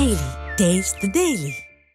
Daily. Taste the Daily.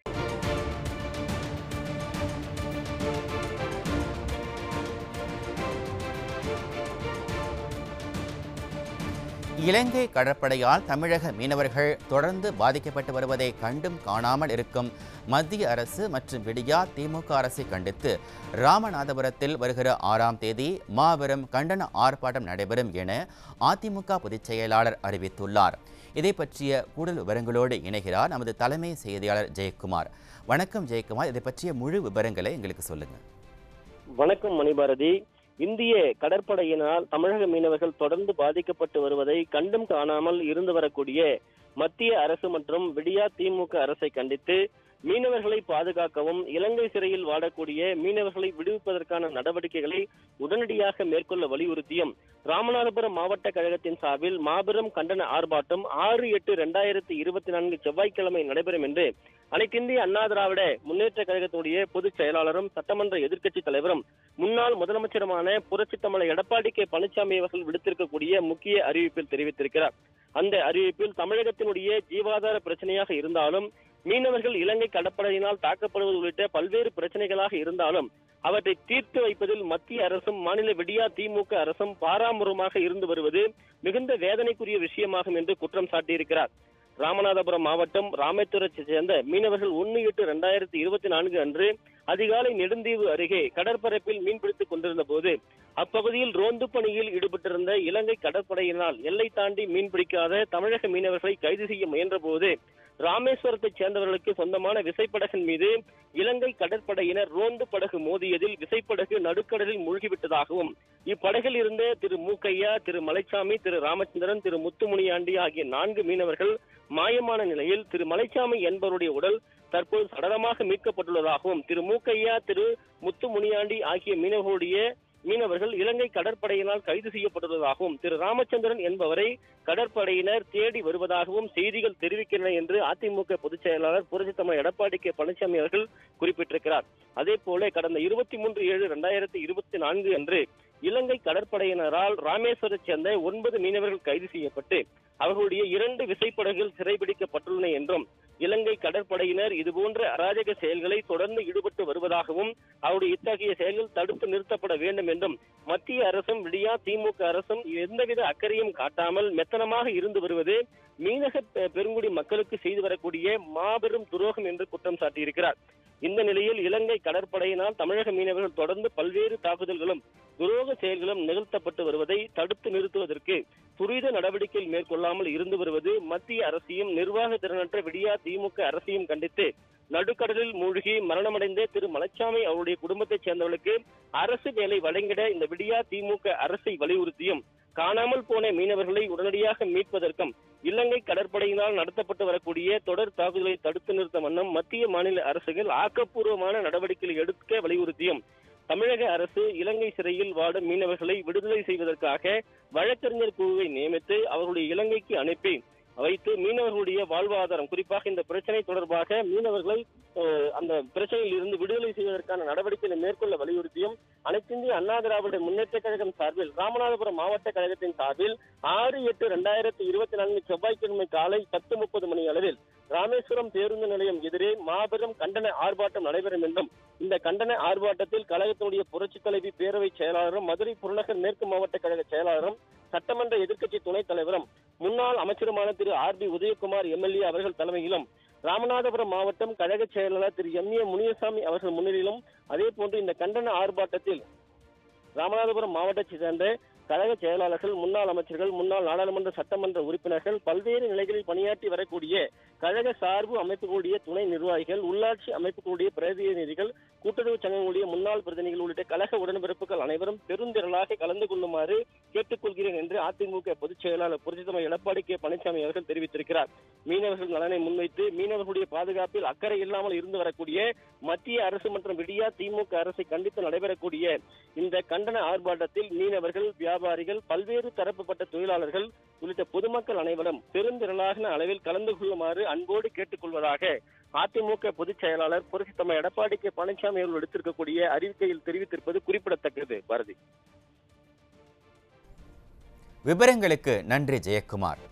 இலங்கை கடற்படையால் தமிழக மீனவர்கள் தொடர்ந்து பாதிக்கப்பட்டு வருவதை கண்டும் காணாமல் இருக்கும் மத்திய அரசு மற்றும் விடியா திமுக அரசை கண்டித்து ராமநாதபுரத்தில் வருகிற ஆறாம் தேதி மாபெரும் கண்டன ஆர்ப்பாட்டம் நடைபெறும் என அதிமுக பொதுச் செயலாளர் அறிவித்துள்ளார் இதை பற்றிய கூடுதல் விவரங்களோடு இணைகிறார் நமது தலைமை செய்தியாளர் ஜெயக்குமார் வணக்கம் ஜெயக்குமார் இதை பற்றிய முழு விவரங்களை எங்களுக்கு சொல்லுங்கள் வணக்கம் மணிபாரதி இந்திய கடற்படையினால் தமிழக மீனவர்கள் தொடர்ந்து பாதிக்கப்பட்டு வருவதை கண்டும் காணாமல் இருந்து வரக்கூடிய மத்திய அரசு மற்றும் விடியா திமுக அரசை கண்டித்து மீனவர்களை பாதுகாக்கவும் இலங்கை சிறையில் வாடக்கூடிய மீனவர்களை விடுவிப்பதற்கான நடவடிக்கைகளை உடனடியாக மேற்கொள்ள வலியுறுத்தியும் ராமநாதபுரம் மாவட்ட கழகத்தின் சார்பில் மாபெரும் கண்டன ஆர்ப்பாட்டம் ஆறு எட்டு இரண்டாயிரத்தி இருபத்தி நான்கு செவ்வாய்க்கிழமை நடைபெறும் என்று அனைத்திந்திய அண்ணா திராவிட முன்னேற்ற கழகத்தினுடைய பொதுச் செயலாளரும் சட்டமன்ற எதிர்க்கட்சி தலைவரும் முன்னாள் முதலமைச்சருமான புரட்சி தமிழர் எடப்பாடி கே பழனிசாமி அவர்கள் விடுத்திருக்கக்கூடிய முக்கிய அறிவிப்பில் தெரிவித்திருக்கிறார் அந்த அறிவிப்பில் தமிழகத்தினுடைய ஜீவாதார பிரச்சனையாக இருந்தாலும் மீனவர்கள் இலங்கை கடற்படையினால் தாக்கப்படுவது உள்ளிட்ட பல்வேறு பிரச்சனைகளாக இருந்தாலும் அவற்றை தீர்த்து வைப்பதில் மத்திய அரசும் மாநில விடியா திமுக அரசும் பாராமுரமாக இருந்து வருவது மிகுந்த வேதனைக்குரிய விஷயமாகும் என்று குற்றம் சாட்டியிருக்கிறார் ராமநாதபுரம் மாவட்டம் ராமேஸ்வரத்தை சேர்ந்த மீனவர்கள் ஒன்னு எட்டு இரண்டாயிரத்தி இருபத்தி நான்கு அன்று அதிகாலை நெடுந்தீவு அருகே கடற்பரப்பில் மீன்பிடித்துக் கொண்டிருந்த போது அப்பகுதியில் ரோந்து பணியில் ஈடுபட்டிருந்த இலங்கை கடற்படையினால் எல்லை தாண்டி மீன்பிடிக்காத தமிழக மீனவர்களை கைது செய்ய முயன்ற போது ராமேஸ்வரத்தைச் சேர்ந்தவர்களுக்கு சொந்தமான விசைப்படகின் மீது இலங்கை கடற்படையினர் ரோந்து படகு மோதியதில் விசைப்படகு நடுக்கடலில் மூழ்கிவிட்டதாகவும் இப்படகில் இருந்த திரு மூக்கையா திரு மலைச்சாமி திரு ராமச்சந்திரன் திரு முத்துமுனியாண்டி ஆகிய நான்கு மீனவர்கள் மாயமான நிலையில் திரு மலைச்சாமி என்பவருடைய உடல் தற்போது சடலமாக மீட்கப்பட்டுள்ளதாகவும் திரு மூக்கையா திரு முத்துமுனியாண்டி ஆகிய மீனவர்களுடைய மீனவர்கள் இலங்கை கடற்படையினால் கைது செய்யப்பட்டுள்ளதாகவும் திரு ராமச்சந்திரன் என்பவரை கடற்படையினர் தேடி வருவதாகவும் செய்திகள் தெரிவிக்கின்றன என்று அதிமுக பொதுச் செயலாளர் புரட்சி தமிழ் எடப்பாடி கே பழனிசாமி அவர்கள் குறிப்பிட்டிருக்கிறார் அதே போல கடந்த இருபத்தி மூன்று ஏழு இரண்டாயிரத்தி இருபத்தி நான்கு அன்று இலங்கை கடற்படையினரால் ராமேஸ்வரத்தை சேர்ந்த ஒன்பது மீனவர்கள் கைது செய்யப்பட்டு அவர்களுடைய இரண்டு விசைப்படகுகள் சிறைபிடிக்கப்பட்டுள்ளன என்றும் இலங்கை கடற்படையினர் இதுபோன்ற அராஜக செயல்களை தொடர்ந்து ஈடுபட்டு வருவதாகவும் அவருடைய இத்தகைய செயல்கள் தடுத்து நிறுத்தப்பட வேண்டும் என்றும் மத்திய அரசும் விடியா திமுக அரசும் எந்தவித அக்கறையும் காட்டாமல் மெத்தனமாக இருந்து வருவது மீனக பெ- பெருங்குடி மக்களுக்கு செய்து வரக்கூடிய மாபெரும் துரோகம் என்று குற்றம் சாட்டியிருக்கிறார் இந்த நிலையில் இலங்கை கடற்படையினால் தமிழக மீனவர்கள் தொடர்ந்து பல்வேறு தாக்குதல்களும் துரோக செயல்களும் நிகழ்த்தப்பட்டு வருவதை தடுத்து நிறுத்துவதற்கு துரித நடவடிக்கை மேற்கொள்ளாமல் இருந்து வருவது மத்திய அரசையும் நிர்வாக திறனற்ற விடியா திமுக அரசையும் கண்டித்து நடுக்கடலில் மூழ்கி மரணமடைந்த திரு மலைச்சாமி அவருடைய குடும்பத்தைச் சேர்ந்தவர்களுக்கு அரசு வேலை வழங்கிட இந்த விடியா திமுக அரசை வலியுறுத்தியும் காணாமல் போன மீனவர்களை உடனடியாக மீட்பதற்கும் இலங்கை கடற்படையினால் நடத்தப்பட்டு வரக்கூடிய தொடர் தாக்குதலை தடுத்து நிறுத்த வண்ணம் மத்திய மாநில அரசுகள் ஆக்கப்பூர்வமான நடவடிக்கைகளை எடுக்க வலியுறுத்தியும் தமிழக அரசு இலங்கை சிறையில் வாடும் மீனவர்களை விடுதலை செய்வதற்காக வழக்கறிஞர் குழுவை நியமித்து அவர்களுடைய இலங்கைக்கு அனுப்பி வைத்து மீனவர்களுடைய வாழ்வாதாரம் குறிப்பாக இந்த பிரச்சனை தொடர்பாக மீனவர்களை அஹ், அந்த பிரச்சனையில் இருந்து விடுதலை செய்வதற்கான நடவடிக்கைகளை மேற்கொள்ள வலியுறுத்தியும் அனைத்திந்திய அண்ணா திராவிட முன்னேற்ற கழகம் சார்பில் ராமநாதபுரம் மாவட்ட கழகத்தின் சார்பில் ஆறு எட்டு இரண்டாயிரத்தி இருபத்தி நான்கு செவ்வாய்க்கிழமை காலை பத்து முப்பது மணி அளவில் ராமேஸ்வரம் பேருந்து நிலையம் எதிரே மாபெரும் கண்டன ஆர்ப்பாட்டம் நடைபெறும் என்றும் இந்த கண்டன ஆர்ப்பாட்டத்தில் கழகத்தினுடைய புரட்சித் தலைவி பேரவை செயலாளரும் மதுரை புறநகர் மேற்கு மாவட்ட கழக செயலாளரும் சட்டமன்ற எதிர்க்கட்சி துணைத் தலைவரும் முன்னாள் அமைச்சருமான Thiru R P Udhayakumar MLA அவர்கள் தலைமையிலும் ராமநாதபுரம் மாவட்டம் கழக செயலாளர் திரு எம் ஏ முனியசாமி அவர்கள் முன்னிலையிலும் அதே போன்று இந்த கண்டன ஆர்ப்பாட்டத்தில் ராமநாதபுரம் மாவட்டத்தைச் சேர்ந்த கழக செயலாளர்கள் முன்னாள் அமைச்சர்கள் முன்னாள் நாடாளுமன்ற சட்டமன்ற உறுப்பினர்கள் பல்வேறு நிலைகளில் பணியாற்றி வரக்கூடிய கழக சார்பு அமைப்புகளுடைய துணை நிர்வாகிகள் உள்ளாட்சி அமைப்புகளுடைய பிரதிநிதிகள் கூட்டுறவு சங்கங்களுடைய முன்னாள் பிரதிநிதிகள் உள்ளிட்ட கழக உடன்பிறப்புகள் அனைவரும் பெருந்திரளாக கலந்து கொள்ளுமாறு கேட்டுக்கொள்கிறேன் என்று அதிமுக பொதுச் செயலாளர் புரட்சித்தமிழ் எடப்பாடி கே பழனிசாமி அவர்கள் தெரிவித்திருக்கிறார் மீனவர்கள் நலனை முன்வைத்து மீனவர்களுடைய பாதுகாப்பில் அக்கறை இல்லாமல் இருந்து வரக்கூடிய மத்திய அரசு மற்றும் விடியா திமுக அரசை கண்டித்து நடைபெறக்கூடிய இந்த கண்டன ஆர்ப்பாட்டத்தில் மீனவர்கள் வியாபாரிகள் பல்வேறு தரப்புப்பட்ட தொழிலாளர்கள் உள்ளிட்ட பொதுமக்கள் அனைவரும் பெருந்திரளாக அளவில் கலந்து கொள்ளுமாறு அன்போடு கேட்டுக்கொள்வதாக அதிமுக பொதுச் செயலாளர் புரட்சி தமிழ் எடப்பாடி கே பழனிசாமி அவர்கள் எடுத்திருக்கக்கூடிய அறிவிக்கையில் தெரிவித்திருப்பது குறிப்பிடத்தக்கது பாரதி விவரங்களுக்கு நன்றி ஜெயக்குமார்